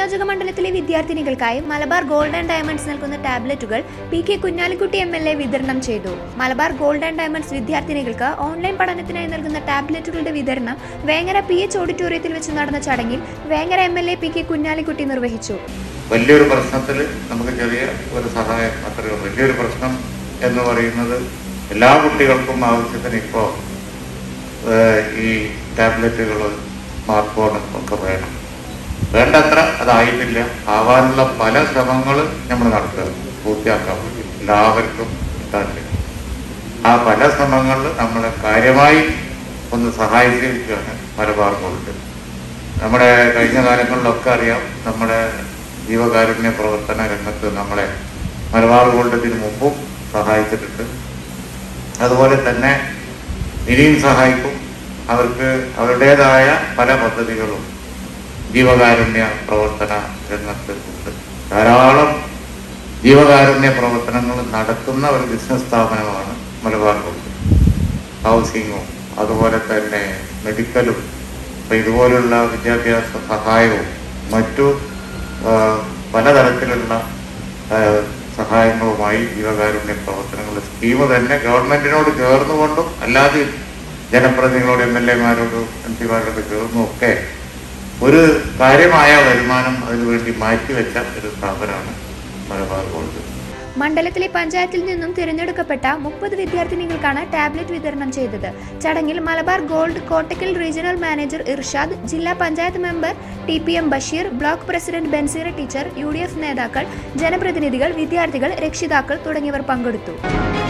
നിയോജക മണ്ഡലത്തിലെ വിദ്യാർത്ഥിനികൾക്കായി മലബാർ ഗോൾഡ് ആൻഡ് ഡയമണ്ട്സ് നൽകുന്ന ടാബ്ലറ്റുകൾ P K Kunhalikutty M L A വിതരണം ചെയ്തു മലബാർ ഗോൾഡ് ആൻഡ് ഡയമണ്ട്സ് വിദ്യാർത്ഥിനികൾക്ക് ഓൺലൈൻ പഠനത്തിനായി നൽകുന്ന ടാബ്ലറ്റുകളുടെ വിതരണം വേങ്ങര പി എച്ച് ഓഡിറ്റോറിയത്തിൽ വെച്ച് നടന്ന ചടങ്ങിൽ Vengara M L A P K Kunhalikutty നിർവഹിച്ചു വലിയൊരു പ്രശ്നത്തിൽ നമുക്ക് ചെറിയ ഒരു സഹായം അത്രയേ ഉള്ളൂ വലിയൊരു പ്രശ്നം എന്ന് പറയുന്നത് എല്ലാ കുട്ടികൾക്കും ആവശ്യത്തിന് ഇപ്പോൾ ഈ ടാബ്ലറ്റുകൾ സ്മാർട്ട് ഫോണും ഒക്കെ വേണം വേണ്ടത്ര അതായിട്ടില്ല ആവാനുള്ള പല ശ്രമങ്ങളും നമ്മൾ നടത്തുക പൂർത്തിയാക്കാൻ വേണ്ടി എല്ലാവർക്കും കിട്ടാൻ വേണ്ടി ആ പല ശ്രമങ്ങളിൽ നമ്മളെ കാര്യമായി ഒന്ന് സഹായിച്ചിരിക്കുകയാണ് മലബാർ ഗോൾഡ് നമ്മുടെ കഴിഞ്ഞ കാലങ്ങളിലൊക്കെ അറിയാം നമ്മുടെ ജീവകാരുണ്യ പ്രവർത്തന രംഗത്ത് നമ്മളെ മലബാർ ഗോൾഡ് ഇതിനു മുമ്പും സഹായിച്ചിട്ടുണ്ട് അതുപോലെ തന്നെ ഇനിയും സഹായിക്കും അവർക്ക് അവരുടേതായ പല പദ്ധതികളും ജീവകാരുണ്യ പ്രവർത്തന രംഗത്ത് ഉണ്ട് ധാരാളം ജീവകാരുണ്യ പ്രവർത്തനങ്ങൾ നടത്തുന്ന ഒരു ബിസിനസ് സ്ഥാപനമാണ് മലബാർ ഗോൾഡ് ഹൗസിങ്ങും അതുപോലെ തന്നെ മെഡിക്കലും അപ്പൊ ഇതുപോലുള്ള വിദ്യാഭ്യാസ സഹായവും മറ്റു ആ, പലതരത്തിലുള്ള ആ, സഹായങ്ങളുമായി ജീവകാരുണ്യ പ്രവർത്തനങ്ങൾ സ്കീം തന്നെ ഗവൺമെന്റിനോട് ചേർന്നുകൊണ്ടും അല്ലാതെ ജനപ്രതിനിധികളോട് എം എൽ എമാരോട് എം പിമാരോട് ചേർന്നും ഒക്കെ ഒരു കാര്യമായ വരുമാനം അതിനുവേണ്ടി മാറ്റിവെച്ച ഒരു സ്ഥാപനമാണ് മലബാർ ഗോൾഡ് മണ്ഡലത്തിലെ പഞ്ചായത്തിൽ നിന്നും തിരഞ്ഞെടുക്കപ്പെട്ട മുപ്പത് വിദ്യാർത്ഥിനികൾക്കാണ് ടാബ്ലറ്റ് വിതരണം ചെയ്തത് ചടങ്ങിൽ Malabar gold Kottakkal regional manager Irshad ജില്ലാ panchayat member T P M Basheer block president Banseera teacher U D F നേതാക്കൾ ജനപ്രതിനിധികൾ വിദ്യാർത്ഥികൾ രക്ഷിതാക്കൾ തുടങ്ങിയവർ പങ്കെടുത്തു